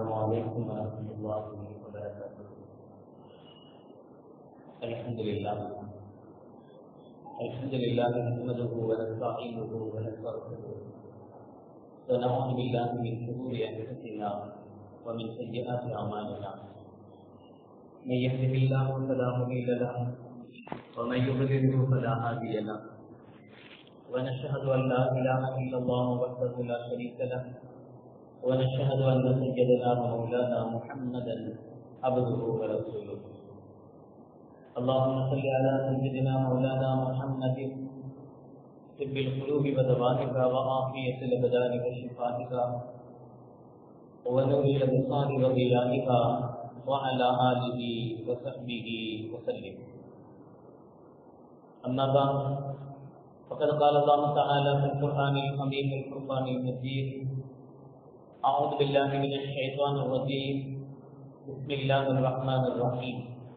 السلام عليكم ورحمة الله وبركاته الحمد لله الحمد لله نحمده ونستعينه ونستغفره ونعوذ بالله من شرور أنفسنا ومن سيئات أعمالنا من يهده الله فلا مضل له ومن يضلله فلا هادي له ونشهد أن لا إله إلا الله وحده لا شريك له ونشهد أن سيدنا ومولانا محمدا عبده ورسوله اللهم صل على سيدنا مولانا محمد طب القلوب ودوائها وعافية الأبدان وشفائها ونور الأبصار وضيائها وعلى آله وصحبه وسلم أما بعد فقد قال الله تعالى في القرآن الحميد الفرقان المجيد أعوذ بالله من الشيطان الرجيم بسم الله الرحمن الرحيم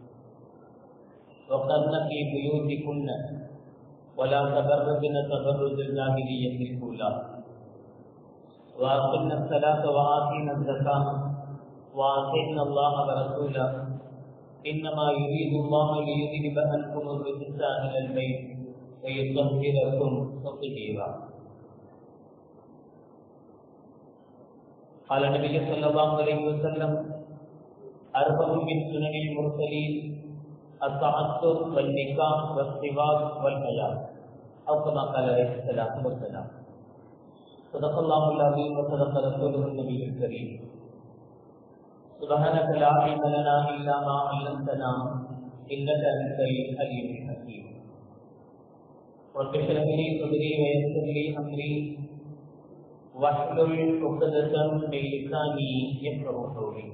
وقرن في بيوتكن ولا تبرجن تبرج الجاهلية الأولى وأقمنا الصلاة وآتينا الزكاة وآتينا الله ورسوله إنما يريد الله ليذهب عنكم الرجس أهل البيت ويطهركم تطهيرا قال النبي صلى الله عليه وسلم أربع من سنن المرسلين التعثر والنكاح والسواك والحياة أو كما قال عليه الصلاة والسلام صدق الله العظيم وصدق رسوله النبي الكريم سبحانك لا علم لنا إلا ما علمتنا إنك أنت الحليم الحكيم رب اشرح لي صدري ويسر لي أمري واحلل عقدة من لساني يفقه قولي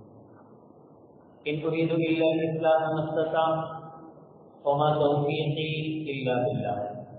إن أريد إلا الإصلاح ما استطعت وما توفيقي إلا بالله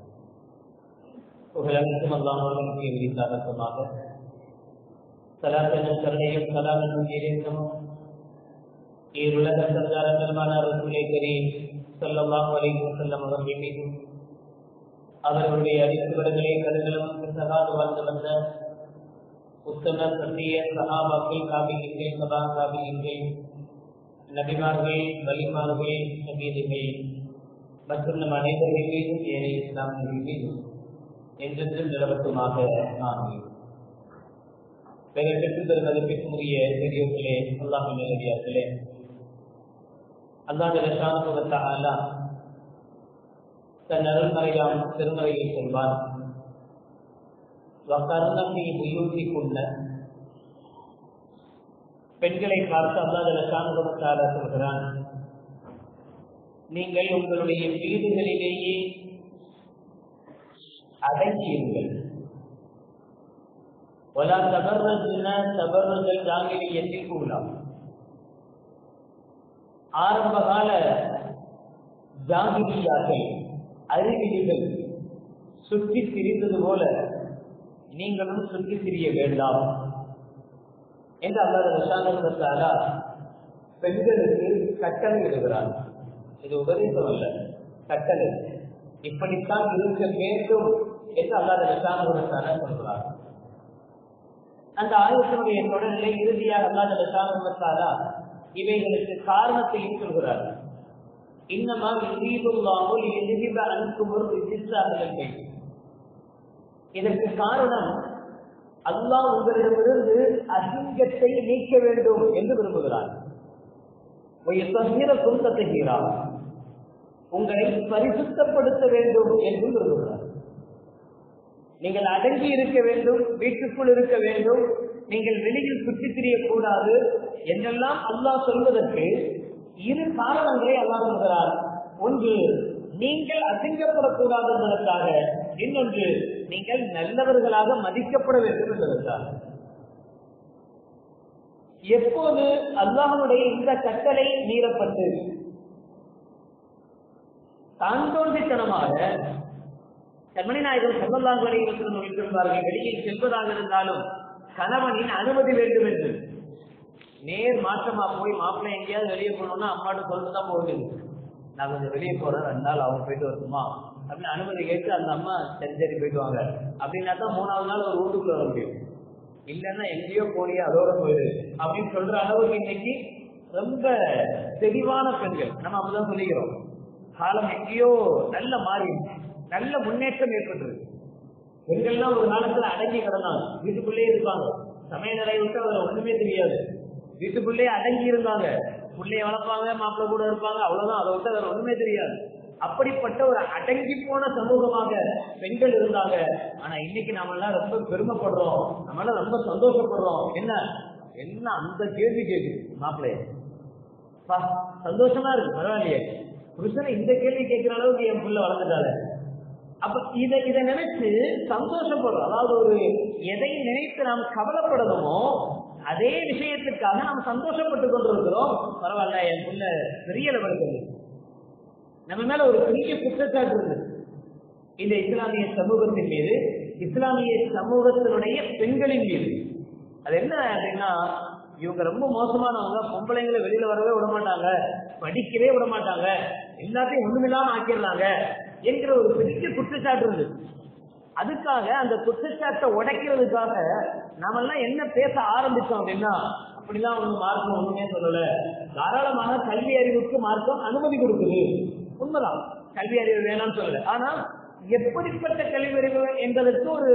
உலகத்தும் அல்லாமல் விரித்தாகமாக சலாத்தனும் கருணையும் சலாமனும் நீரேசமும் ஈருலக சஞ்சாரங்களுமான ரசூலை கரீம் சொல்லலாம் வரைக்கும் செல்லம் அவர்கள் மீதும் அவர்களுடைய அடித்துவர்களை கருங்களும் சகாது வாழ்ந்து வந்த உத்தம சத்திய சகாபாக்கள் காபிலிங்கள் சபா காபிலிங்கள் நபிமார்கள் வலிமார்கள் சமீதுகள் மற்றும் நம் அனைவர்கள் மீதும் ஏனைய இஸ்லாமியர்கள் மீதும் என்றென்றும் நிலவட்டுமாக ஆமீன் பெருமைக்கு பெருமதிப்பிற்குரிய பெரியோர்களே அல்லாஹ் நிலவியார்களே அல்லாஹ் ஷானுபவத்தால தன் அருள்மறையாம் திருமறையில் சொல்வார் வகர்ணத்தை உயூசி கொண்ட பெண்களை பார்த்து அல்லாத சாணுபவத்தால சொல்கிறான் நீங்கள் உங்களுடைய வீடுகளிலேயே அடங்கியுங்கள் ولا تبرجن تبرج الجاهلية الأولى ஆரம்ப கால ஜாகிரியாக்கள் அறிவிலிகள் சுற்றி திரிந்தது போல நீங்களும் சுற்றி திரிய வேண்டாம் என்று அல்லாத ரசானத்தாரா பெண்களுக்கு கட்டளை இடுகிறார் இது உபதேசம் அல்ல கட்டளை இப்படித்தான் இருக்க வேண்டும் என்று அல்லாத ரசானத்தாரா சொல்கிறார் அந்த ஆயுதத்தினுடைய தொடரிலே இறுதியாக அல்லாத ரசானத்தாரா இவைகளுக்கு காரணத்தையும் சொல்கிறார் இன்னமா யுரீதுல்லாஹு லியுذிப அன்கும் ரிஜிஸ்ஸ அஹ்லல் பைத் இதற்கு காரணம் அல்லாஹ் உங்களிடமிருந்து அசிங்கத்தை நீக்க வேண்டும் என்று விரும்புகிறார் குந்தத்துகிறார் உங்களை பரிசுத்தப்படுத்த வேண்டும் என்று விரும்புகிறார் நீங்கள் அடங்கி இருக்க வேண்டும் வீட்டுக்குள் இருக்க வேண்டும் நீங்கள் வெளியில் சுற்றி திரியக்கூடாது என்றெல்லாம் அல்லாஹ் சொல்வதற்கு இரு காரணங்களை அல்லாஹ் சொல்கிறார் ஒன்று நீங்கள் அசிங்கப்படக்கூடாது என்பதற்காக இன்னொன்று நீங்கள் நல்லவர்களாக மதிக்கப்பட வேண்டும் என்பதற்காக எப்போது அல்லாஹனுடைய இந்த கட்டளை மீறப்பட்டு தாந்தோன்றித்தனமாக கண்மணி நாயகர் சொல்லலாக சொல்வார்கள் வெளியில் செல்வதாக இருந்தாலும் கணவனின் அனுமதி வேண்டும் என்று நேர் மாற்றமா போய் மாப்பிள்ளை எங்கேயாவது வெளியே போனோம்னா அம்மாட்ட சொல்லிட்டு தான் போகுது நான் கொஞ்சம் வெளியே போறேன் ரெண்டு நாள் அவங்க போயிட்டு வரட்டுமா அப்படின்னு அனுமதி கேட்டு அந்த அம்மா சரி சரி போயிட்டு வாங்க அப்படின்னா தான் மூணாவது நாள் ஒரு வீட்டுக்குள்ள வர முடியும் இல்லைன்னா எங்கேயோ போனியா அதோட போயிடு அப்படின்னு சொல்ற அளவுக்கு இன்னைக்கு ரொம்ப தெளிவான பெண்கள் நம்ம அப்படிதான் சொல்லிக்கிறோம் காலம் எங்கேயோ நல்ல மாறி நல்ல முன்னேற்றம் ஏற்பட்டிருக்கு பெண்கள்லாம் ஒரு காலத்துல அடங்கி கிடந்தாங்க வீட்டுக்குள்ளேயே இருப்பாங்க சமையல் நிலையை விட்டு அவர் ஒண்ணுமே தெரியாது வீட்டுக்குள்ளேயே அடங்கி இருந்தாங்க பிள்ளைய வளர்ப்பாங்க மாப்பிள்ளை கூட இருப்பாங்க அவ்வளவுதான் அதை விட்டு அவர் ஒண்ணுமே தெரியாது அப்படிப்பட்ட ஒரு அடங்கி போன சமூகமாக பெண்கள் இருந்தாங்க ஆனா இன்னைக்கு நாம எல்லாம் ரொம்ப பெருமைப்படுறோம் நம்ம எல்லாம் ரொம்ப சந்தோஷப்படுறோம் என்ன என்ன அந்த கேள்வி கேக்குது மாப்பிள்ளைய பா, சந்தோஷமா இருக்கு பரவாயில்லையே புருஷனை இந்த கேள்வி கேட்கிற அளவுக்கு என் புள்ள வளர்ந்துட்டாரு அப்ப இதை இதை நினைச்சு சந்தோஷப்படுறோம் அதாவது ஒரு எதை நினைத்து நாம் கவலைப்படணுமோ அதே விஷயத்துக்காக நாம் சந்தோஷப்பட்டு கொண்டிருக்கிறோம் பரவாயில்ல என் புள்ள பெரிய லெவலுக்கு வந்து நம்ம மேல ஒரு பெரிய குற்றச்சாட்டு இருந்தது இந்த இஸ்லாமிய சமூகத்தின் மீது இஸ்லாமிய சமூகத்தினுடைய பெண்களின் மீது அது என்ன அப்படின்னா இவங்க ரொம்ப மோசமானவங்க பொம்பளைங்களை வெளியில வரவே விட மாட்டாங்க படிக்கவே விட மாட்டாங்க எல்லாத்தையும் ஒண்ணுமில்லாம ஆக்கிடுறாங்க என்கிற ஒரு பெரிய குற்றச்சாட்டு இருந்தது அதுக்காக அந்த குற்றச்சாட்டை உடைக்கிறதுக்காக நாமெல்லாம் என்ன பேச ஆரம்பிச்சோம் அப்படின்னா அப்படிலாம் ஒண்ணு மார்க்கம் ஒண்ணுமே சொல்லல தாராளமாக கல்வி அறிவுக்கு மார்க்கம் அனுமதி கொடுக்குது உண்மைதான் கல்வி அறிவு வேணாம்னு சொல்லல ஆனா எப்படிப்பட்ட கல்வி அறிவு என்பதற்கு ஒரு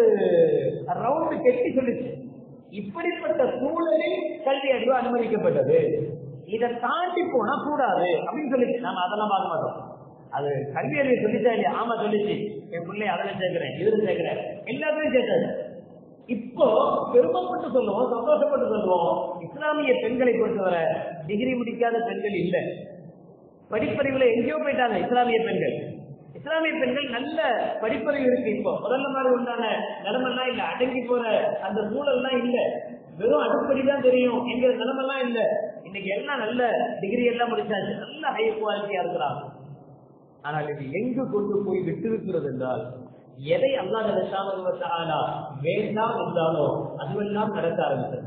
ரவுண்டு கெட்டி சொல்லிச்சு இப்படிப்பட்ட சூழலில் கல்வி அறிவு அனுமதிக்கப்பட்டது இதை தாண்டி போனா கூடாது அப்படின்னு சொல்லிச்சு நாம அதெல்லாம் பார்க்க மாட்டோம் அது கல்வி அறிவு சொல்லிச்சா இல்லையா ஆமா சொல்லிச்சு என் பிள்ளை அதில் சேர்க்கிறேன் இதுல சேர்க்கிறேன் எல்லாத்தையும் சேர்த்தாரு இப்போ பெருமைப்பட்டு சொல்லுவோம் சந்தோஷப்பட்டு சொல்லுவோம் இஸ்லாமிய பெண்களை பொறுத்தவரை டிகிரி முடிக்காத பெண்கள் இல்லை படிப்பறிவுல எங்கேயோ போயிட்டாங்க இஸ்லாமிய பெண்கள் இஸ்லாமிய பெண்கள் நல்ல படிப்பறிவு இருக்கு இப்போ முதல்ல மாதிரி உண்டான நிலைமெல்லாம் இல்ல அடங்கி போற அந்த சூழல்லாம் இல்ல வெறும் அடுப்படி தான் தெரியும் என்கிற நிலைமெல்லாம் இல்ல இன்னைக்கு எல்லாம் நல்ல டிகிரி எல்லாம் முடிச்சாச்சு நல்ல ஹை குவாலிட்டியா இருக்கிறாங்க ஆனால் இது எங்கு கொண்டு போய் விட்டிருக்கிறது என்றால் எதை அல்லா நினைச்சாலும் வேண்டாம் என்றாலோ அதுவெல்லாம் நடக்க ஆரம்பித்தது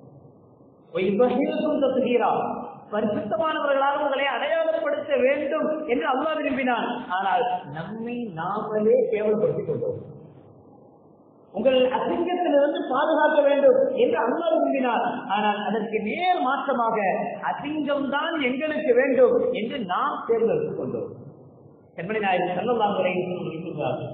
பரிசுத்தமானவர்களாக உங்களை அடையாளப்படுத்த வேண்டும் என்று அல்லாஹ் விரும்பினான் ஆனால் நம்மை நாமளே கேவலப்படுத்திக் கொண்டோம் உங்கள் அசிங்கத்திலிருந்து பாதுகாக்க வேண்டும் என்று அல்லாஹ் விரும்பினார் ஆனால் அதற்கு நேர் மாற்றமாக அசிங்கம் தான் எங்களுக்கு வேண்டும் என்று நாம் தேர்ந்தெடுத்துக் கொண்டோம் செம்மணி நாயகர் செல்லலாம் சொல்கிறார்கள்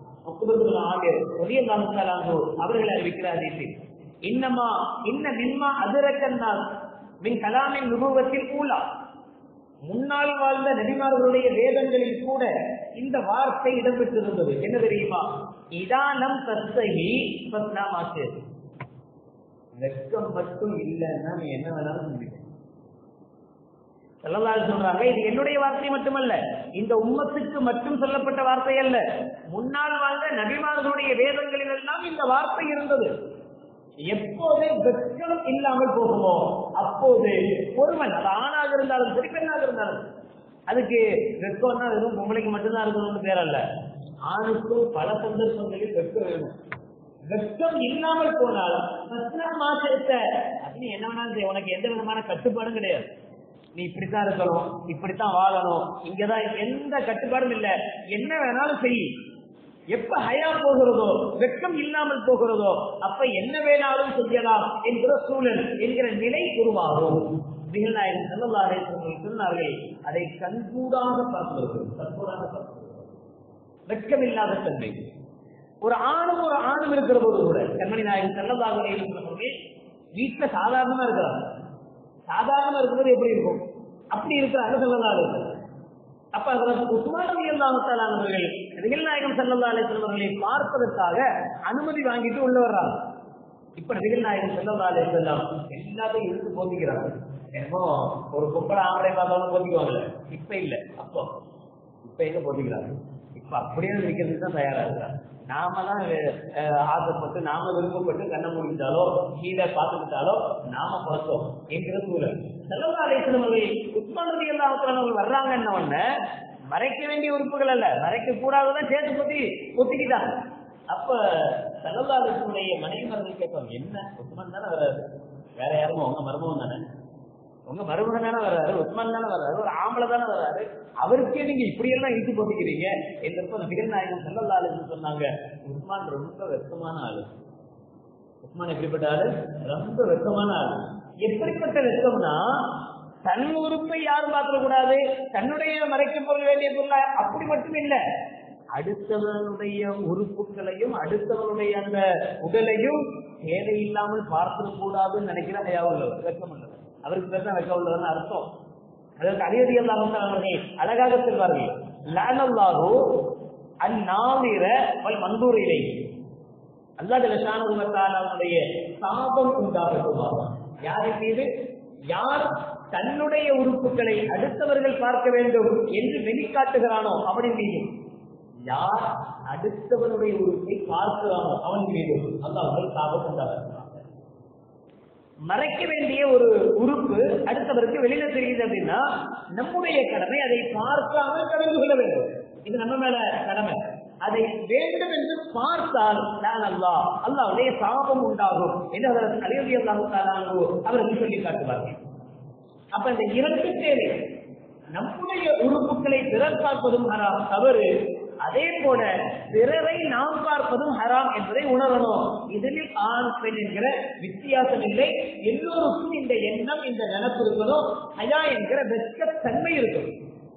அவர்கள் அறிவிக்கிறார்கள் இன்னமா இன்ன மின்மா அதிரக்கன்னால் மின் கலாமின் நுபுவத்தில் ஊழா முன்னால் வாழ்ந்த நபிமார்களுடைய வேதங்களில் கூட இந்த வார்த்தை இடம்பெற்றிருந்தது என்ன தெரியுமா இதானம் தஸ்தகி பத்னாமாச்சு வெட்கம் மட்டும் இல்லைன்னா நீ என்ன வேணாலும் முடியும் செல்லலால் சொல்றாங்க இது என்னுடைய வார்த்தை மட்டுமல்ல இந்த உம்மத்துக்கு மட்டும் சொல்லப்பட்ட வார்த்தை அல்ல முன்னால் வாழ்ந்த நபிமார்களுடைய வேதங்களில் எல்லாம் இந்த வார்த்தை இருந்தது எப்போது வெட்கம் இல்லாமல் போகுமோ அப்போது ஒருவன் அது ஆணாக இருந்தாலும் சரி பெண்ணாக இருந்தாலும் அதுக்கு வெட்கம்னா வெறும் பொம்பளைக்கு மட்டும்தான் இருக்கணும்னு பேர் அல்ல ஆணுக்கும் பல சந்தர்ப்பங்களில் வெட்கம் வேணும் வெட்கம் இல்லாமல் போனால் மாசத்தை அப்படின்னு என்ன வேணாலும் செய்ய உனக்கு எந்த விதமான கட்டுப்பாடும் கிடையாது நீ இப்படித்தான் இருக்கணும் இப்படித்தான் வாழணும் இங்கதான் எந்த கட்டுப்பாடும் இல்ல என்ன வேணாலும் செய் எப்ப ஹயா போகிறதோ வெட்கம் இல்லாமல் போகிறதோ அப்ப என்ன வேணாலும் செய்யலாம் என்கிற சூழல் என்கிற நிலை உருவாகும் நிகழ்நாயகன் செல்லல்லாரே சொன்னார்கள் அதை கண்கூடாக பார்த்திருக்கிறோம் கண்கூடாக பார்த்திருக்கிறோம் வெட்கம் இல்லாத தன்மை ஒரு ஆணும் ஒரு ஆணும் இருக்கிற போது கூட கண்மணி நாயகன் செல்லல்லாக வீட்டுல சாதாரணமா இருக்கிறாங்க சாதாரணமா இருக்கும்போது எப்படி இருக்கும் அப்படி இருக்கிறாங்க செல்லல்லாரு அப்ப அதற்கு உஸ்மானவி அல்லாமத்தாலானவர்கள் நபிகள் நாயகம் செல்லல்லா அலிஸ்வர்களை பார்ப்பதற்காக அனுமதி வாங்கிட்டு உள்ள வர்றாங்க இப்ப நபிகள் நாயகம் செல்லல்லா அலிஸ்லாம் எல்லாத்தையும் இழுத்து போத்திக்கிறாங்க என்னமோ ஒரு குப்பலை ஆம்பளை பார்த்தாலும் போத்திக்குவாங்கல்ல இப்ப இல்ல அப்போ இப்ப எங்க போத்திக்கிறாங்க இப்ப அப்படியே நிற்கிறதுக்கு தான் தயாரா இருக்கிறாங்க நாம தான் ஆசைப்பட்டு நாம விருப்பப்பட்டு கண்ணை முடிச்சாலோ கீழே பார்த்துக்கிட்டாலோ நாம பார்த்தோம் என்கிற சூழல் செலவாலேசனவர்கள் உஸ்மான் ரதி அல்லாஹர்கள் வர்றாங்கன்ன உடனே மறைக்க வேண்டிய உறுப்புகள் அல்ல மறைக்க கூடாதுதான் சேர்த்து பத்தி ஒத்திக்கிட்டாங்க அப்ப செலவாலேசனுடைய மனைவிமார்கள் கேட்பாங்க என்ன உஸ்மான் தானே வர்றாரு வேற யாரும் உங்க மருமகன் தானே உங்க மருமகன் தானே வர்றாரு உஸ்மான் தானே வர்றாரு ஒரு ஆம்பளை தானே வர்றாரு அவருக்கே நீங்க இப்படி எல்லாம் இழுத்து போட்டுக்கிறீங்க என்றப்ப நபிகள் நாயகம் செல்லல்லாலுன்னு சொன்னாங்க உஸ்மான் ரொம்ப வெப்பமான ஆளு உஸ்மான் எப்படிப்பட்ட ஆளு ரொம்ப வெக்கமான ஆளு எப்படிப்பட்ட வெக்கம்னா தன் உறுப்பை யாரும் பார்க்க கூடாது தன்னுடைய மறைக்க பொருள் வேண்டிய பொருள் அப்படி மட்டும் இல்ல அடுத்தவனுடைய உறுப்புகளையும் அடுத்தவனுடைய அந்த உடலையும் தேவையில்லாமல் பார்க்க கூடாதுன்னு நினைக்கிற ஐயா உள்ளவர் வெக்கம் உள்ளவர் அவருக்கு பேர் தான் வெக்கம் உள்ளவர்னு அர்த்தம் அதற்கு அலியதி அல்லாமல் அவர்கள் அழகாக சொல்வார்கள் லானல்லாஹோ அந்நாவிர மந்தூர் இலை அல்லா ஜலசானுடைய சாபம் உண்டாகட்டுமா யாரின் மீது யார் தன்னுடைய உறுப்புகளை அடுத்தவர்கள் பார்க்க வேண்டும் என்று வெளிக்காட்டுகிறானோ அவனின் மீது யார் அடுத்தவனுடைய உறுப்பை பார்க்கிறானோ அவன் மீது அல்லாஹ் சாபம் உண்டாகிறான் மறைக்க வேண்டிய ஒரு உறுப்பு அடுத்தவருக்கு வெளியில தெரியுது அப்படின்னா நம்முடைய கடமை அதை பார்க்காமல் கடந்து கொள்ள வேண்டும் இது நம்ம மேல கடமை அதை வேண்டும் என்று பார்த்தால் நான் அல்லா அல்லாவுடைய சாபம் உண்டாகும் என்று அதற்கு அலையதி அல்லாஹு அவருக்கு சொல்லி காட்டுவார்கள் அப்ப இந்த இரண்டு தேவை நம்முடைய உறுப்புகளை பிறர் பார்ப்பதும் ஹராம் தவறு அதே போல பிறரை நாம் பார்ப்பதும் ஹராம் என்பதை உணரணும் இதில் ஆண் பெண் என்கிற வித்தியாசம் இல்லை எல்லோருக்கும் இந்த எண்ணம் இந்த நினப்பு இருக்கணும் ஹயா என்கிற வெட்க தன்மை இருக்கும்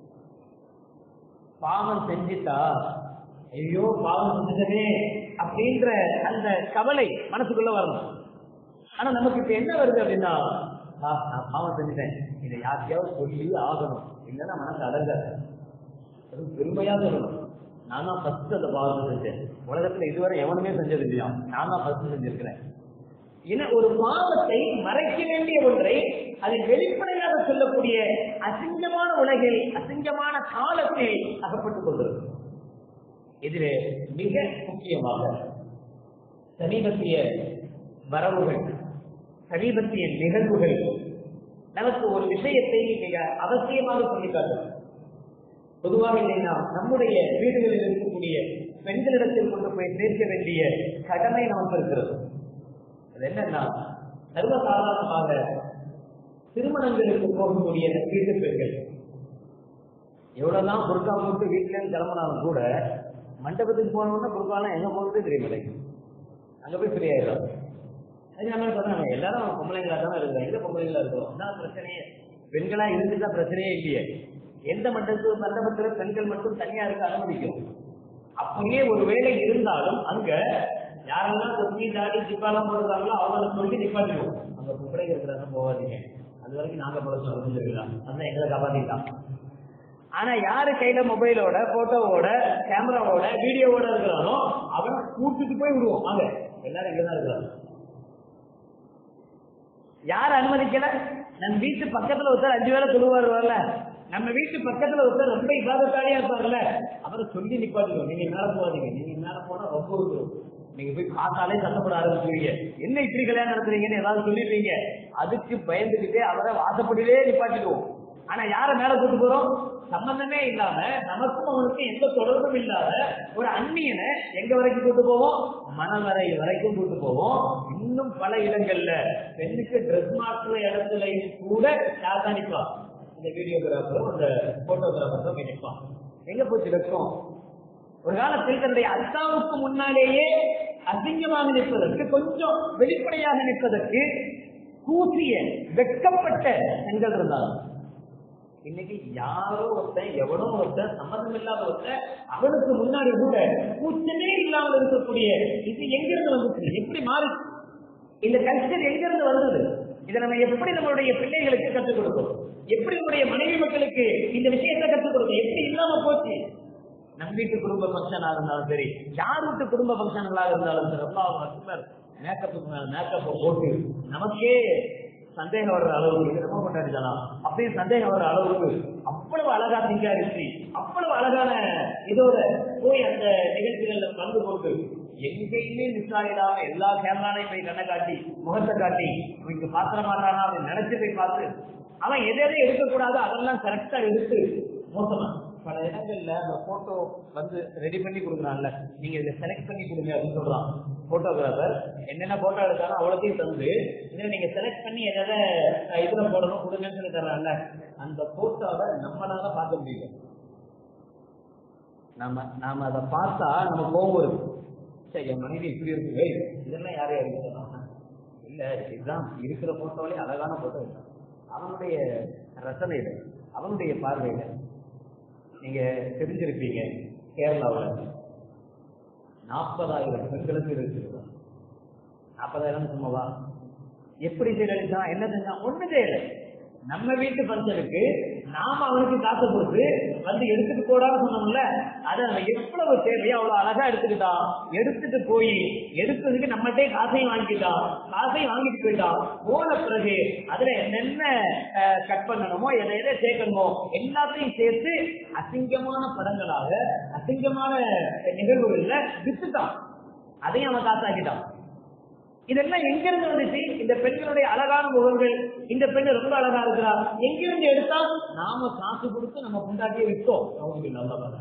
பாவம் செஞ்சிட்டா ஐயோ பாவம் செஞ்சதே அப்படின்ற அந்த கவலை மனசுக்குள்ள வரணும் ஆனா நமக்கு இப்ப என்ன வருது அப்படின்னா நான் பாவம் செஞ்சுட்டேன் இதை யாருக்கையாவது சொல்லி ஆகணும் இல்லைன்னா மனசு அடங்காது அது பெருமையா சொல்லணும் நான் தான் ஃபர்ஸ்ட் அந்த பாவத்தை செஞ்சேன் உலகத்துல இதுவரை எவனுமே செஞ்சது இல்லையா நான் தான் ஃபர்ஸ்ட் செஞ்சிருக்கிறேன் ஏன்னா ஒரு பாவத்தை மறைக்க வேண்டிய ஒன்றை அதை வெளிப்படையாக சொல்லக்கூடிய அசிங்கமான உலகில் அசிங்கமான காலத்தில் அகப்பட்டுக் கொண்டிருக்கும் இதிலே மிக முக்கியமாக சமீபத்திய வரவுகள் சமீபத்திய நிகழ்வுகள் நமக்கு ஒரு விஷயத்தை மிக அவசியமாக சொல்லிக்காட்டும் பொதுவாக இதை நாம் நம்முடைய வீடுகளில் இருக்கக்கூடிய பெண்களிடத்தில் கொண்டு போய் சேர்க்க வேண்டிய கடமை நமக்கு இருக்கிறது அது என்னன்னா சர்வசாதாரணமாக திருமணங்களுக்கு போகக்கூடிய வீட்டு பெண்கள் எவ்வளவுதான் புருக்கா போட்டு வீட்டுல இருந்து கிளம்பினாலும் கூட மண்டபத்துக்கு போனோம்னா புருக்காலாம் எங்க போகிறதே தெரிய மாட்டேங்குது அங்க போய் ஃப்ரீ ஆயிடும் அது நம்ம சொல்றாங்க எல்லாரும் பொம்பளைங்களா தானே இருக்கிறோம் எங்க பொம்பளைங்களா இருக்கிறோம் அதான் பிரச்சனையே பெண்களா இருந்துட்டா பிரச்சனையே இல்லையே எந்த மண்டபத்து மண்டபத்துல பெண்கள் மட்டும் தனியா இருக்க அனுமதிக்கும் அப்படியே ஒரு வேலை இருந்தாலும் அங்க யாரெல்லாம் தொப்பி தாடி ஜிப்பாலாம் போடுறாங்களோ அவங்களை சொல்லி நிப்பாட்டிடுவோம் அங்க பொம்பளைங்க இருக்கிறாங்க போகாதீங்க அது வரைக்கும் நாங்க போட சொல்லிருக்கலாம் அதான் எங்களை காப்பாத்திக்கலாம் ஆனா யாரு கையில மொபைலோட போட்டோவோட கேமராவோட வீடியோவோட இருக்கிறானோ அவன் கூட்டிட்டு போய் விடுவோம் வாங்க எல்லாரும் இங்கதான் இருக்கிறாங்க யார் அனுமதிக்கல நம்ம வீட்டு பக்கத்துல ஒருத்தர் அஞ்சு வேலை சொல்லுவார் வரல நம்ம வீட்டு பக்கத்துல ஒருத்தர் ரொம்ப இபாதத்தாலியா இருப்பார்ல அவரை சொல்லி நிப்பாட்டிடுவோம் நீங்க மேல போகாதீங்க நீங்க மேல போனா ரொம்ப இருக்கும் நீங்க போய் பார்த்தாலே சத்தப்பட ஆரம்பிச்சுவீங்க என்ன இப்படி கல்யாணம் நடத்துறீங்கன்னு ஏதாவது சொல்லிடுவீங்க அதுக்கு பயந்துகிட்டே அவரை வாசப்படியிலே நிப்பாட்டிடுவோம் ஆனா யார மேல கூட்டு போறோம் சம்பந்தமே இல்லாம நமக்கும் அவனுக்கு எந்த தொடர்பும் இல்லாத ஒரு அந்நியனை எங்க வரைக்கும் கூட்டு போவோம் மனவரை வரைக்கும் கூட்டு போவோம் இன்னும் பல இடங்கள்ல பெண்ணுக்கு ட்ரெஸ் மாற்றுற இடத்துல கூட யார் தான் நிற்பான் இந்த வீடியோகிராஃபரோ இந்த போட்டோகிராஃபரோ நிற்பான் எங்க போச்சு வெக்கம் ஒரு காலத்தில் தன்னுடைய அத்தாவுக்கு முன்னாலேயே அசிங்கமாக நிற்பதற்கு கொஞ்சம் வெளிப்படையாக நிற்பதற்கு கூசிய வெட்கப்பட்ட பெண்கள் இருந்தாலும் இன்னைக்கு யாரோ ஒருத்தன் எவனோ ஒருத்தன் சம்மந்தம் இல்லாத ஒருத்தன் அவனுக்கு முன்னாடி கூட கூச்சமே இல்லாமல் இருக்கக்கூடிய இது எங்கிருந்து வந்துச்சு எப்படி மாறி இந்த கல்ச்சர் எங்கிருந்து வந்தது இதை நம்ம எப்படி நம்மளுடைய பிள்ளைகளுக்கு கற்றுக் கொடுக்கும் எப்படி நம்முடைய மனைவி மக்களுக்கு இந்த விஷயத்தை கற்றுக் கொடுக்கும் எப்படி இல்லாம போச்சு நம் வீட்டு குடும்ப ஃபங்க்ஷனா இருந்தாலும் சரி யார் வீட்டு குடும்ப ஃபங்க்ஷன்களாக இருந்தாலும் சரி அல்லாஹ் அக்பர் மேக்கப்புக்கு மேல மேக்கப்பை போட்டு நமக்கே சந்தேகம் வர்ற அளவுக்கு இது நம்ம கொண்டாடிக்கலாம் அப்படியே சந்தேகம் வர்ற அளவுக்கு அவ்வளவு அழகா திங்காரிச்சு அவ்வளவு அழகான இதோட போய் அந்த நிகழ்ச்சிகள்ல பங்கு கொண்டு எங்கேயுமே மிஸ் ஆகிடாம எல்லா கேமராலையும் போய் கண்ணை காட்டி முகத்தை காட்டி அவன் இங்க பாத்திர மாட்டானா அப்படின்னு நினைச்சு போய் பார்த்து அவன் எதை எதை எடுக்கக்கூடாதோ அதெல்லாம் கரெக்டா எடுத்து மோசமா பல இடங்கள்ல அந்த போட்டோ வந்து ரெடி பண்ணி கொடுக்குறான்ல நீங்க இதை செலக்ட் பண்ணி கொடுங்க அப்படின்னு சொல்றான் போட்டோகிராஃபர் என்னென்ன போட்டோ எடுத்தாலும் அவ்வளோத்தையும் தந்து இதை நீங்க செலக்ட் பண்ணி எதை இதுல போடணும் கொடுங்கன்னு சொல்லி தர்றான்ல அந்த போட்டோவை நம்மளால பார்க்க முடியல நாம நாம அதை பார்த்தா நம்ம கோவம் வரும் சரி என் மனைவி இப்படி இருக்கு இதெல்லாம் யாரையும் அறிவிக்கலாம் இல்ல இதுதான் இருக்கிற போட்டோவிலே அழகான போட்டோ இல்லை அவனுடைய ரசனையில அவனுடைய பார்வையில நீங்க தெரிஞ்சிருப்பீங்க கேரளாவில் நாற்பதாயிரம் பெண்களுக்கு இருக்கிறது நாற்பதாயிரம் சும்மாவா எப்படி சீரழிச்சா என்ன செஞ்சான் ஒண்ணு செய்யல நம்ம வீட்டு பஞ்சனுக்கு நாம அவனுக்கு காசு கொடுத்து வந்து எடுத்துட்டு போடான்னு சொன்னோம்ல அதை அவன் எவ்வளவு தேவையோ அவ்வளவு அழகா எடுத்துக்கிட்டான் எடுத்துட்டு போய் எடுத்ததுக்கு நம்மகிட்டே காசையும் வாங்கிட்டான் காசையும் வாங்கிட்டு போயிட்டான் போன பிறகு அதுல என்னென்ன கட் பண்ணணுமோ எதை எதை சேர்க்கணுமோ எல்லாத்தையும் சேர்த்து அசிங்கமான படங்களாக அசிங்கமான நிகழ்வுகள்ல வித்துட்டான் அதையும் அவன் காசாக்கிட்டான் இதெல்லாம் எங்கிருந்து வந்துச்சு இந்த பெண்களுடைய அழகான முகங்கள் இந்த பெண்ணு ரொம்ப அழகா இருக்கிறா எங்கிருந்து எடுத்தா நாம காசு கொடுத்து நம்ம பொண்டாட்டியை விட்டோம் அவங்களுக்கு நல்ல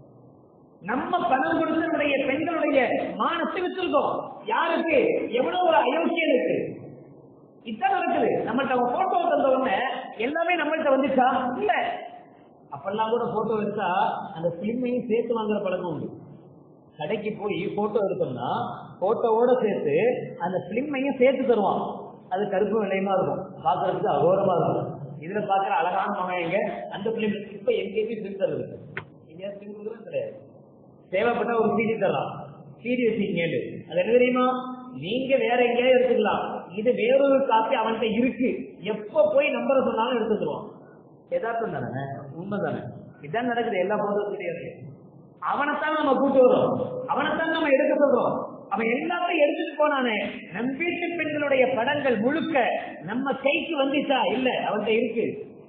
நம்ம பணம் கொடுத்து நம்முடைய பெண்களுடைய மானத்தை வித்திருக்கோம் யாருக்கு எவ்வளவு அயோக்கியனுக்கு இதான் நடக்குது நம்மள்ட்ட அவன் போட்டோ தந்த உடனே எல்லாமே நம்மள்ட்ட வந்துச்சா இல்ல அப்பெல்லாம் கூட போட்டோ எடுத்தா அந்த பிலிமையும் சேர்த்து வாங்குற பழக்கம் உண்டு கடைக்கு போய் போட்டோ எடுத்தோம்னா போட்டோவோட சேர்த்து அந்த பிலிமையும் சேர்த்து தருவான் அது கருப்பு வெள்ளையமா இருக்கும் பாக்குறதுக்கு அகோரமா இருக்கும் இதுல பாக்குற அழகான மகன் எங்க அந்த பிலிம் இப்ப எங்கேயுமே பிலிம் தருது இங்க பிலிம் கிடையாது தேவைப்பட்ட ஒரு சிடி தரலாம் சிடி வச்சுக்கீங்க அது என்ன தெரியுமா நீங்க வேற எங்கேயாவது எடுத்துக்கலாம் இது வேறொரு காப்பி அவன்கிட்ட இருக்கு எப்ப போய் நம்பரை சொன்னாலும் எடுத்துக்குவான் யதார்த்தம் தானே உண்மை தானே இதான் நடக்குது எல்லா போதும் கிடையாது அவனைத்தான் நம்ம கூட்டு வரோம் அவனைத்தான் நம்ம எடுக்க சொல்றோம் அவன் எல்லாத்தையும் எடுத்துட்டு போனானே நம் வீட்டு பெண்களுடைய படங்கள் முழுக்க நம்ம கைக்கு வந்துச்சா இல்ல அவன்கிட்ட இருக்கு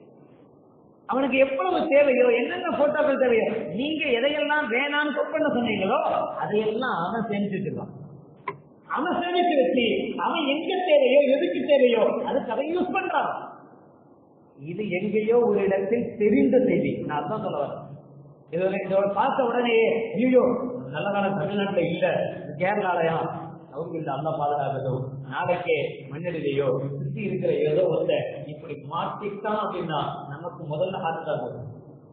அவனுக்கு எவ்வளவு தேவையோ என்னென்ன போட்டோக்கள் தேவையோ நீங்க எதையெல்லாம் வேணாம்னு கொட் பண்ண சொன்னீங்களோ அதையெல்லாம் அவன் சேமிச்சுக்கலாம் அவன் சேமிச்சு வச்சு அவன் எங்க தேவையோ எதுக்கு தேவையோ அதுக்கு அவன் யூஸ் பண்றான் இது எங்கேயோ ஒரு இடத்தில் தெரிந்த செய்தி நான் அதான் சொல்ல வரேன் இதோட இதோட பார்த்த உடனே ஐயோ நல்ல காலம் தமிழ்நாட்டுல இல்ல கேரளாலயா அவங்க இல்ல அல்லா பாதுகாக்கட்டும் நாளைக்கே மண்ணடிலையோ சுத்தி இருக்கிற ஏதோ ஒருத்த இப்படி மாட்டிட்டான் அப்படின்னா நமக்கு முதல்ல ஹார்ட் அட்டாக் வரும்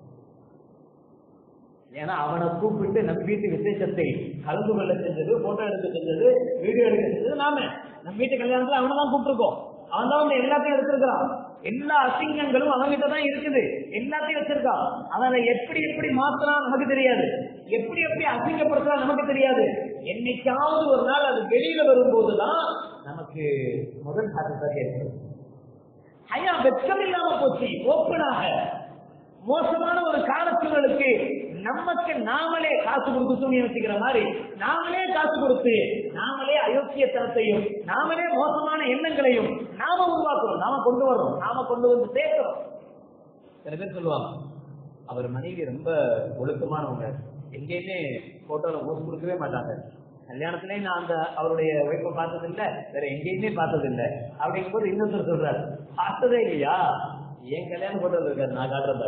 ஏன்னா அவனை கூப்பிட்டு நம்ம வீட்டு விசேஷத்தை கலந்து கொள்ள செஞ்சது போட்டோ எடுக்க செஞ்சது வீடியோ எடுக்க செஞ்சது நாம நம்ம வீட்டு கல்யாணத்துல அவனை தான் கூப்பிட்டுருக்கோம் அவன் தான் வந்து எல்லாத்தையும் எடுத்திருக்கிறான் எல்லா அசிங்கங்களும் அவன்கிட்ட தான் இருக்குது எல்லாத்தையும் வச்சிருக்கான் அவனை எப்படி எப்படி மாத்தலாம் நமக்கு தெரியாது எப்படி எப்படி அசிங்கப்படுத்தலாம் நமக்கு தெரியாது என்னைக்காவது ஒரு நாள் அது வெளியில வரும்போதுதான் நமக்கு முதல் ஹார்ட் ஏற்படும் ஐயா வெட்கம் இல்லாம போச்சு ஓப்பனாக மோசமான ஒரு காலச்சூழலுக்கு நமக்கு நாமளே காசு கொடுத்து சூனியம் வச்சுக்கிற மாதிரி நாமளே காசு கொடுத்து நாமளே அயோக்கியத்தனத்தையும் நாமளே மோசமான எண்ணங்களையும் நாம உருவாக்குறோம் நாம கொண்டு வர்றோம் நாம கொண்டு வந்து சேர்க்கிறோம் சில பேர் சொல்லுவாங்க அவர் மனைவி ரொம்ப ஒழுக்கமானவங்க எங்கேயுமே போட்டோல போஸ்ட் கொடுக்கவே மாட்டாங்க கல்யாணத்திலே நான் அந்த அவருடைய ஒய்ஃபை பார்த்தது இல்ல வேற எங்கேயுமே பார்த்தது இல்ல அப்படிங்கும் போது இன்னொருத்தர் சொல்றாரு பார்த்ததே இல்லையா என் கல்யாணம் போட்டோல இருக்காரு நான் காட்டுறதா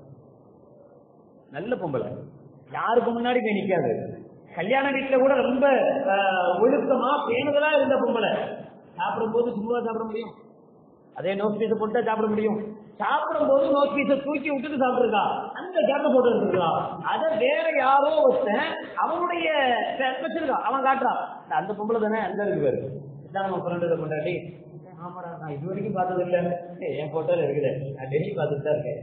நல்ல பொம்பளை யாருக்கு முன்னாடி போய் நிக்காது கல்யாண வீட்டுல கூட ரொம்ப ஆஹ், ஒழுக்கமா பேணுதலா இருந்த பொம்பளை சாப்பிடும் போது சும்மா சாப்பிட முடியும் அதே நோஸ் பீஸ போட்டு சாப்பிட முடியும் சாப்பிடும் போது நோஸ் பீஸ தூக்கி விட்டுட்டு சாப்பிட்டுருக்கா அந்த கேட்ட போட்டு இருக்கா அத வேற யாரோ ஒருத்தன் அவனுடைய வச்சிருக்கான் அவன் காட்டுறான் அந்த பொம்பளை தானே அந்த இருக்கு பேரு இதான் நம்ம ஃப்ரெண்டு கொண்டாடி ஆமாடா நான் இது வரைக்கும் பார்த்தது இல்ல ஏய், என் போட்டோல இருக்குது நான் டெய்லி பார்த்துட்டு தான் இருக்கேன்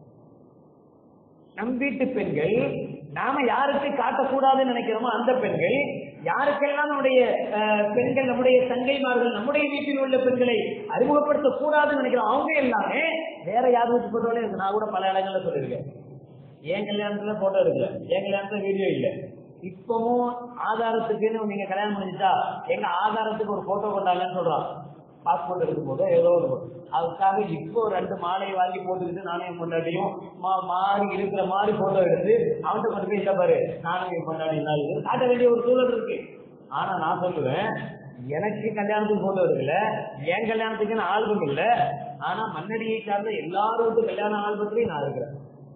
நம் வீட்டு பெண்கள் நாம யாருக்கு காட்டக்கூடாதுன்னு நினைக்கிறோமோ அந்த பெண்கள் யாருக்கெல்லாம் நம்முடைய அஹ், பெண்கள் நம்முடைய தங்கைமார்கள் நம்முடைய வீட்டில் உள்ள பெண்களை அறிமுகப்படுத்த கூடாதுன்னு நினைக்கிறோம் அவங்க எல்லாமே வேற யார் வீட்டு போட்டோலே இருக்கு நான் கூட பல இடங்கள்ல சொல்லியிருக்கேன் என் கல்யாணத்துல போட்டோ இருக்குல்ல என் கல்யாணத்துல வீடியோ இல்ல இப்பவும் ஆதாரத்துக்குன்னு நீங்க கல்யாணம் பண்ணிட்டா எங்க ஆதாரத்துக்கு ஒரு போட்டோ கொண்டாங்கன்னு சொல்றான் பாஸ்போர்ட் எடுக்கும் போதோ ஏதோ ஒரு அதுக்காக இப்போ ரெண்டு மாலை வாங்கி போட்டுக்கிட்டு நானே என் பொண்டாட்டியும் மா- மாறி இருக்கிற மாதிரி போட்டோ எடுத்து அவன்கிட்ட கொண்டு போய் இல்ல பாரு நானும் என் பொண்டாட்டி தான் இருக்கு. காட்ட வேண்டிய ஒரு சூழல் இருக்கு ஆனா நான் சொல்லுவேன் எனக்கு கல்யாணத்துக்கு போட்டோ எடுக்கல என் கல்யாணத்துக்குன்னு ஆல்பம் இல்ல ஆனா மன்னடியை சார்ந்த எல்லாரும் கல்யாண ஆல்பத்திலையும் நான் இருக்கிறேன்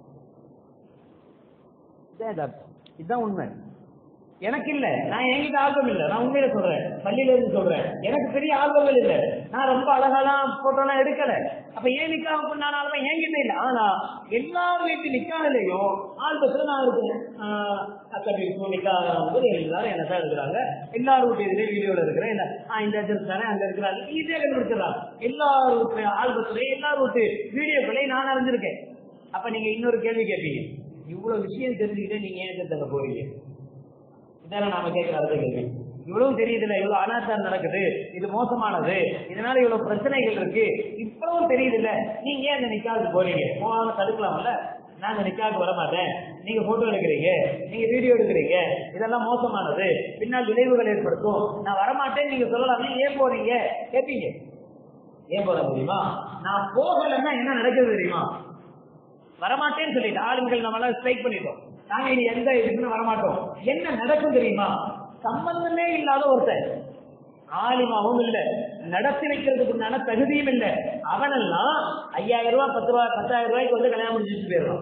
இதான் யதார்த்தம். இதுதான் உண்மை எனக்கு இல்ல நான் என்கிட்ட ஆல்பம் இல்ல நான் உண்மையில சொல்றேன் பள்ளியில இருந்து சொல்றேன் எனக்கு பெரிய ஆல்பங்கள் இல்ல நான் ரொம்ப அழகாலாம் போட்டோலாம் எடுக்கல அப்ப ஏன் நிக்காம பண்ணான ஆல்பம் என்கிட்ட இல்ல ஆனா எல்லா வீட்டு நிக்காலையும் ஆல்பத்துல நான் இருக்கேன் ஆஹ் கட்டிருக்கும் நிக்காக எல்லாரும் என்ன தான் இருக்கிறாங்க எல்லாரும் வீட்டு இதுலயே வீடியோல இருக்கிறேன் என்ன ஆ, இந்த இடத்துல தானே அங்க இருக்கிறாங்க ஈஸியா கண்டுபிடிச்சிடலாம் எல்லாரும் வீட்டு ஆல்பத்துலயும் எல்லாரும் வீட்டு வீடியோக்களையும் நான் அறிஞ்சிருக்கேன் அப்ப நீங்க இன்னொரு கேள்வி கேட்பீங்க இவ்வளவு விஷயம் தெரிஞ்சுக்கிட்டே நீங்க ஏன் தங்க போறீங்க இதான நாம கேட்கிற அடுத்த கேள்வி இவ்வளவு தெரியுதுல இவ்வளவு அனாச்சாரம் நடக்குது இது மோசமானது இதனால இவ்வளவு பிரச்சனைகள் இருக்கு இவ்வளவு தெரியுதுல்ல நீங்க ஏன் இந்த நிக்காவுக்கு போறீங்க போகாம தடுக்கலாம்ல நான் இந்த நிக்காவுக்கு வர மாட்டேன் நீங்க போட்டோ எடுக்கிறீங்க நீங்க வீடியோ எடுக்கிறீங்க இதெல்லாம் மோசமானது பின்னால் விளைவுகள் ஏற்படுத்தும் நான் வரமாட்டேன்னு நீங்க சொல்லலாமே ஏன் போறீங்க கேட்பீங்க ஏன் போற தெரியுமா நான் போகலைன்னா என்ன நடக்குது தெரியுமா வரமாட்டேன்னு சொல்லிட்டு ஆளுங்கள் நம்ம எல்லாம் ஸ்ட்ரைக் பண்ணிட்டோம் நாங்க இனி எந்த இதுக்குன்னு வரமாட்டோம் என்ன நடக்கும் தெரியுமா சம்பந்தமே இல்லாத ஒருத்தன் ஆலிமாவும் இல்ல நடத்தி வைக்கிறதுக்கு உண்டான தகுதியும் இல்ல அவனெல்லாம் ஐயாயிரம் ரூபாய் பத்து ரூபாய் பத்தாயிரம் ரூபாய்க்கு வந்து கல்யாணம் முடிச்சுட்டு போயிடுறான்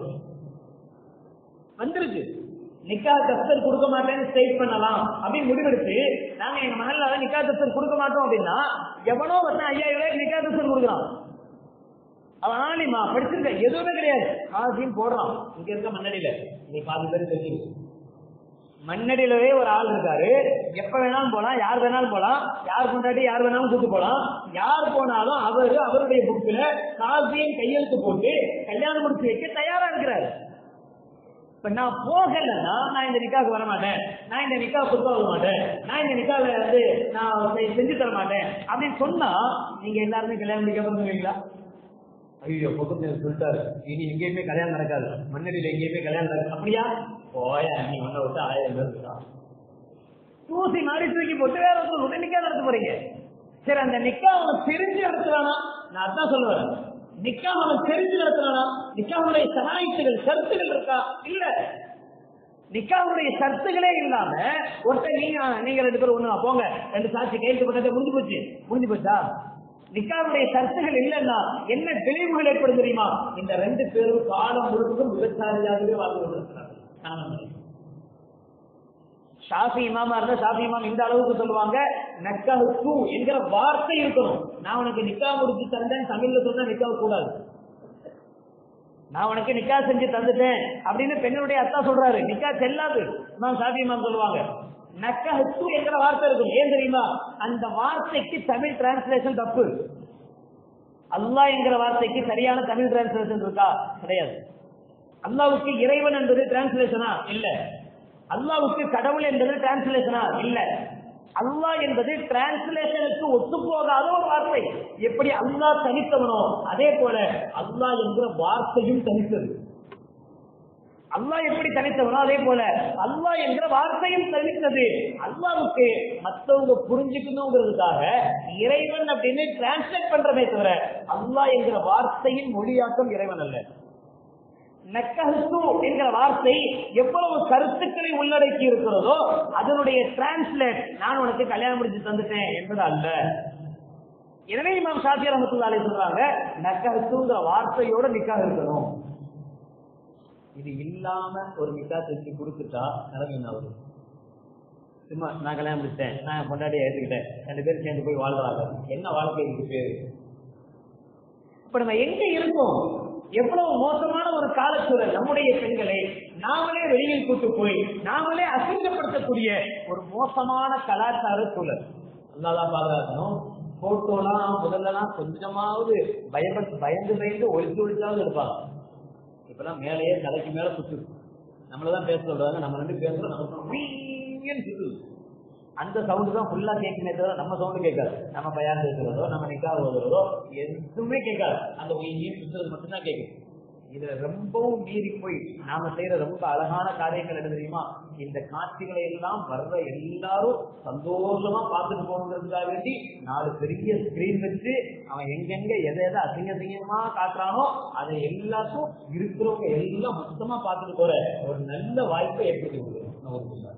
வந்துருக்கு நிக்கா தஸ்தர் கொடுக்க மாட்டேன்னு ஸ்ட்ரைக் பண்ணலாம் அப்படின்னு முடிவெடுத்து நாங்க எங்க மகள்ல நிக்கா தஸ்தர் கொடுக்க மாட்டோம் அப்படின்னா எவனோ ஒருத்தன் ஐயாயிரம் ரூபாய்க்கு நிக்கா தஸ்தர் கொடுக்குறான் அவன் ஆலிமா படிச்சிருக்க எதுவுமே கிடையாது காசியும் போடுறான் இங்க இருக்க மண்ணடியில நீ பாதி பேர் தெரிஞ்சு மண்ணடியிலவே ஒரு ஆள் இருக்காரு எப்ப வேணாலும் போலாம் யார் வேணாலும் போலாம் யார் கொண்டாடி யார் வேணாலும் கூட்டு போலாம் யார் போனாலும் அவரு அவருடைய புக்ல காசியும் கையெழுத்து போட்டு கல்யாணம் முடிச்சு வைக்க தயாரா இருக்கிறாரு இப்ப நான் போகலன்னா நான் இந்த நிக்காவுக்கு வர மாட்டேன் நான் இந்த நிக்கா கொடுக்க வர மாட்டேன் நான் இந்த நிக்கால வந்து நான் செ- செஞ்சு தர மாட்டேன் அப்படின்னு சொன்னா நீங்க எல்லாருமே கல்யாணம் முடிக்க பண்ணுவீங்களா ஐயோ பொதுமர் சொல்லிட்டாரு இனி எங்கேயுமே கல்யாணம் நடக்காது மண்ணடியில எங்கேயுமே கல்யாணம் நடக்காது அப்படியா போய நீ ஒன்ன விட்டு ஆயிரம் பேர் இருக்கான் தூசி மாறி தூக்கி போட்டு வேற ஒருத்தர் விட்டு நிக்கா நடத்த போறீங்க சரி அந்த நிக்கா அவன் தெரிஞ்சு நடத்துறானா நான் அதான் சொல்லுவேன் நிக்கா அவன் தெரிஞ்சு நடத்துறானா நிக்காவுடைய சனாயித்துகள் கருத்துகள் இருக்கா இல்ல நிக்காவுடைய சர்த்துகளே இல்லாம ஒருத்தர் நீங்க நீங்க ரெண்டு பேரும் ஒண்ணு போங்க ரெண்டு சாட்சி கையெழுத்து போட்டதை முடிஞ்சு போச்சு முடிஞ்சு போச்சா நிக்காவுடைய சர்த்துகள் இல்லைன்னா என்ன தெளிவுகள் ஏற்படும் தெரியுமா இந்த ரெண்டு பேரும் காலம் முழுவதும் விபச்சாரியாகவே வாழ்ந்து கொண்டிருக்கிறார்கள் கணவன் மனைவி. ஷாஃபி இமாமா இருந்தா ஷாஃபி இமாம் இந்த அளவுக்கு சொல்லுவாங்க நக்கஹு என்கிற வார்த்தை இருக்கணும் நான் உனக்கு நிக்கா முடிச்சு தந்தேன் தமிழ்ல சொன்னா நிக்கா கூடாது நான் உனக்கு நிக்கா செஞ்சு தந்துட்டேன் அப்படின்னு பெண்ணுடைய அத்தா சொல்றாரு நிக்கா செல்லாது இமாம் ஷாஃபி இமாம் சொல்லுவாங்க நக்கஹு என்கிற வார்த்தை இருக்கும் ஏன் தெரியுமா அந்த வார்த்தைக்கு தமிழ் டிரான்ஸ்லேஷன் தப்பு அல்லாஹ் என்கிற வார்த்தைக்கு சரியான தமிழ் டிரான்ஸ்லேஷன் இருக்கா கிடையாது அல்லாவுக்கு இறைவன் என்பது டிரான்ஸ்லேஷனா இல்ல அல்லாவுக்கு கடவுள் என்பது டிரான்ஸ்லேஷனா இல்ல அல்லாஹ் என்பது டிரான்ஸ்லேஷனுக்கு ஒத்து போகாத ஒரு வார்த்தை எப்படி அல்லாஹ் தனித்தவனோ அதே போல அல்லாஹ் என்கிற வார்த்தையும் தனித்தது அல்லாஹ் எப்படி தனித்தவனோ அதே போல அல்லாஹ் என்கிற வார்த்தையும் தனித்தது அல்லாவுக்கு மத்தவங்க புரிஞ்சுக்கணுங்கிறதுக்காக இறைவன் அப்படின்னு டிரான்ஸ்லேட் பண்றமே தவிர அல்லாஹ் என்கிற வார்த்தையின் மொழியாக்கம் இறைவன் அல்ல நக்கஹத்து என்கிற வார்த்தை எவ்வளவு கருத்துக்களை உள்ளடக்கி இருக்கிறதோ அதனுடைய டிரான்ஸ்லேட் நான் உனக்கு கல்யாணம் முடிச்சு தந்துட்டேன் என்பது அல்ல எனவே இமாம் ஷாஃபி ரஹமத்துல்லாஹி சொல்றாங்க நக்கஹத்துங்கிற வார்த்தையோட நிக்காக இருக்கணும் இது இல்லாம ஒரு நிக்கா செஞ்சு கொடுத்துட்டா நிலைமை என்ன வரும் சும்மா நான் கல்யாணம் முடிச்சிட்டேன் நான் என் பொண்டாட்டியை ஏற்றுக்கிட்டேன் ரெண்டு பேரும் சேர்ந்து போய் வாழ்றாங்க என்ன வாழ்க்கை இதுக்கு பேரு இப்ப நம்ம எங்க இருக்கோம் எவ்வளவு மோசமான ஒரு காலச்சூழல் நம்முடைய பெண்களை நாமளே வெளியில் கூட்டு போய் நாமளே அசிங்கப்படுத்தக்கூடிய ஒரு மோசமான கலாச்சார சூழல் நல்லாதான் பாதுகாக்கணும் போட்டோலாம் முதல்லலாம் கொஞ்சமாவது பயப்பட்டு பயந்து பயந்து ஒழிச்சு ஒழிச்சாவது எடுப்பாங்க இப்பெல்லாம் மேலேயே தலைக்கு மேல சுத்துது நம்மளதான் பேச சொல்றாங்க நம்ம ரெண்டு பேசுறோம் நமக்கு வீங்கன்னு சுத்துது அந்த சவுண்டு தான் ஃபுல்லா கேட்குமே தவிர நம்ம சவுண்டு கேட்காது நம்ம பயான் பேசுறதோ நம்ம நிக்காக ஓதுறதோ எதுவுமே கேட்காது அந்த ஒய்யும் சுத்துறது மட்டும்தான் கேட்குது இதுல ரொம்பவும் மீறி போய் நாம செய்யற ரொம்ப அழகான காரியங்கள் என்ன தெரியுமா இந்த காட்சிகளை எல்லாம் வர்ற எல்லாரும் சந்தோஷமா பார்த்துட்டு போகணுங்கிறதுக்காக வேண்டி நாலு பெரிய ஸ்கிரீன் வச்சு அவன் எங்கெங்க எதை எதை அசிங்க அசிங்கமா காட்டுறானோ அதை எல்லாத்தையும் இருக்கிறவங்க எல்லாம் மொத்தமா பார்த்துட்டு போற ஒரு நல்ல வாய்ப்பை ஏற்படுத்தி கொடுக்குறோம்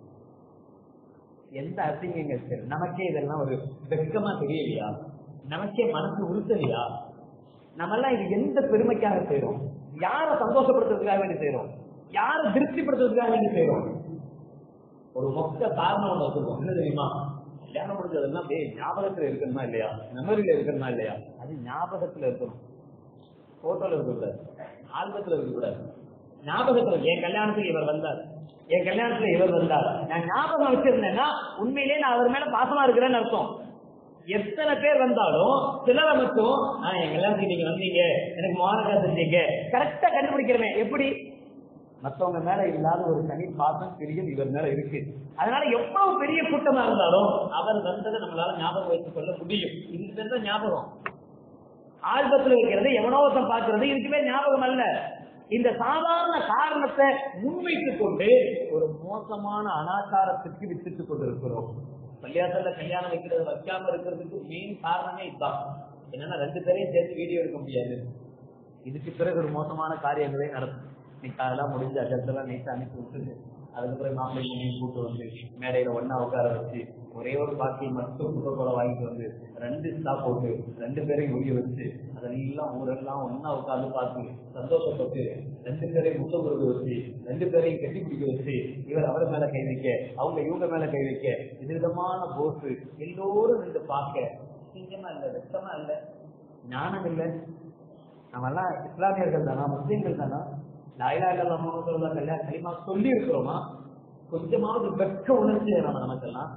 எந்த அசிங்கங்க சரி நமக்கே இதெல்லாம் ஒரு வெக்கமா தெரியலையா நமக்கே மனசு உறுத்தலையா நம்ம எல்லாம் இது எந்த பெருமைக்காக செய்யறோம் யாரை சந்தோஷப்படுத்துறதுக்காக வேண்டி செய்யறோம் யாரை திருப்திப்படுத்துறதுக்காக வேண்டி செய்யறோம் ஒரு மொத்த காரணம் ஒண்ணு வச்சிருக்கோம் என்ன தெரியுமா கல்யாணம் முடிஞ்சதெல்லாம் அப்படியே ஞாபகத்துல இருக்கணுமா இல்லையா மெமரியில இருக்கணுமா இல்லையா அது ஞாபகத்துல இருக்கணும் போட்டோல இருக்கக்கூடாது ஆல்பத்துல இருக்கக்கூடாது ஞாபகத்துல என் கல்யாணத்துக்கு இவர் வந்தார் என் கல்யாணத்துல இவர் வந்தார் நான் ஞாபகம் வச்சிருந்தேன்னா உண்மையிலேயே நான் அவர் மேல பாசமா இருக்கிறேன்னு அர்த்தம் எத்தனை பேர் வந்தாலும் சிலரை மட்டும் ஆஹ் என் கல்யாணத்துக்கு நீங்க வந்தீங்க எனக்கு மானக்கா செஞ்சீங்க கரெக்டா கண்டுபிடிக்கிறமே எப்படி மத்தவங்க மேல இல்லாத ஒரு தனி பாசம் பிரியம் இவர் மேல இருக்கு அதனால எவ்வளவு பெரிய கூட்டமா இருந்தாலும் அவர் வந்ததை நம்மளால ஞாபகம் வைத்துக் கொள்ள முடியும் இதுக்கு பேர் தான் ஞாபகம் ஆல்பத்துல வைக்கிறது எவனோ ஒருத்தன் பாக்குறது இதுக்கு பேர் ஞாபகம் அல்ல இந்த சாதாரண காரணத்தை முன்வைத்துக் கொண்டு ஒரு மோசமான அனாச்சாரத்திற்கு வித்துட்டு கொண்டிருக்கிறோம் பள்ளியாசல்ல கல்யாணம் வைக்கிறது வைக்காம இருக்கிறதுக்கு மெயின் காரணமே இதுதான் என்னன்னா ரெண்டு பேரையும் சேர்த்து வீடியோ எடுக்க முடியாது இதுக்கு பிறகு ஒரு மோசமான காரியங்களே நடக்கும் இன்னைக்கு அதெல்லாம் முடிஞ்ச அஜத்தெல்லாம் நைட்டு அனுப்பி விட்டுட்டு அதுக்கப்புறம் மாப்பிள்ளை பொண்ணையும் கூட்டு வந்து மேடையில ஒன்னா உட்கார வச்சு ஒரே ஒரு பாக்கி மட்டும் குப்பை போல வாங்கிட்டு வந்து ரெண்டு ஸ்டாப் போட்டு ரெண்டு பேரையும் ஒழிய வச்சு அதெல்லாம் ஊரெல்லாம் ஒன்னா உட்கார்ந்து பார்த்து சந்தோஷப்பட்டு ரெண்டு பேரையும் முத்த முருக வச்சு ரெண்டு பேரையும் கட்டி பிடிக்க வச்சு இவர் அவர் மேல கை வைக்க அவங்க இவங்க மேல கை வைக்க இது விதமான போஸ் எல்லோரும் நின்று பார்க்க சிங்கமா இல்ல வெட்டமா இல்ல ஞானம் இல்லை நம்ம எல்லாம் இஸ்லாமியர்கள் தானா முஸ்லீம்கள் தானா லாயிலா இல்லா முகமது கல்யாணம் களிமா சொல்லி இருக்கிறோமா கொஞ்சமாவது வெட்க உணர்ச்சி நம்ம நமக்கெல்லாம்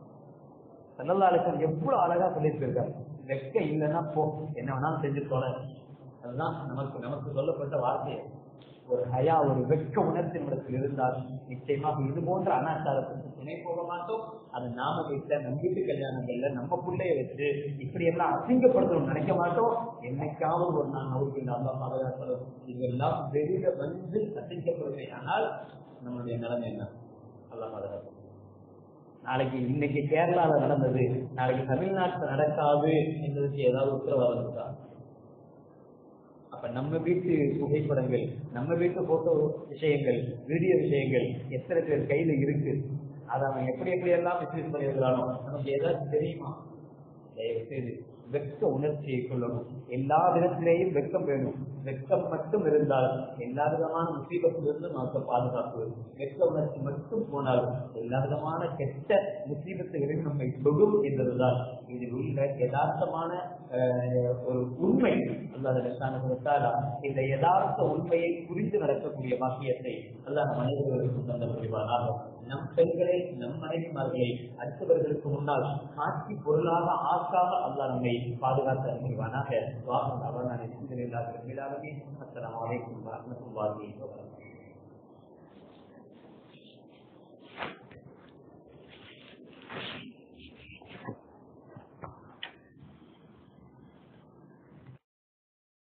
சல்லல்லாஹு எவ்வளவு அழகா சொல்லிட்டு இருக்காரு வெட்க இல்லைன்னா போ என்ன வேணாலும் செஞ்சு போல அதுதான் நமக்கு நமக்கு சொல்லப்பட்ட வார்த்தை ஒரு ஹயா ஒரு வெட்க உணர்ச்சி நம்மிடத்தில் இருந்தால் நிச்சயமாக இது போன்ற அனாச்சாரத்துக்கு துணை போக மாட்டோம் அது நாம வீட்டுல நம்ம வீட்டு கல்யாணங்கள்ல நம்ம பிள்ளைய வச்சு இப்படி எல்லாம் அசிங்கப்படுத்தணும் நினைக்க மாட்டோம் என்னைக்காவது ஒரு நாள் நவுக்கு நல்லா பாதுகாக்கணும் இதெல்லாம் வெளியில வந்து அசிங்கப்படுமே ஆனால் நம்மளுடைய நிலைமை என்ன நல்லா பாதுகாக்கணும் நாளைக்கு இன்னைக்கு கேரளால நடந்தது நாளைக்கு தமிழ்நாட்டுல நடக்காது என்பதற்கு ஏதாவது உத்தரவாதம் இருக்கா அப்ப நம்ம வீட்டு புகைப்படங்கள் நம்ம வீட்டு போட்டோ விஷயங்கள் வீடியோ விஷயங்கள் எத்தனை பேர் கையில இருக்கு அதை அவன் எப்படி எப்படி எல்லாம் மிஸ்யூஸ் பண்ணியிருக்கிறானோ நமக்கு ஏதாச்சும் தெரியுமா தயவு செய்து வெட்க உணர்ச்சியை கொள்ளணும் எல்லா விதத்திலேயும் வெட்கம் வேணும் வெட்கம் மட்டும் இருந்தால் எல்லா விதமான முசீபத்திலிருந்து நமக்கு பாதுகாப்பு வெட்க உணர்ச்சி மட்டும் போனால் எல்லா விதமான கெட்ட முசீபத்துகளில் நம்மை தொடும் என்பதுதான் இதில் உள்ள யதார்த்தமான அஹ், ஒரு உண்மை அல்லாத இந்த யதார்த்த உண்மையை புரிந்து நடக்கக்கூடிய பாக்கியத்தை அல்லாஹ் நம் அனைவர்களுக்கும் தந்த புரிவானாக நம் பெண்களை நம் மனைவிமார்களை அடுத்தவர்களுக்கு முன்னால் காட்சி பொருளாக ஆக்காம அல்லாஹ் நம்மை பாதுகாத்து அறிவானாக வாசம் அவன் நான் அஸ்ஸலாமு அலைக்கும் வரஹ்மத்துல்லாஹி வபரகாத்துஹு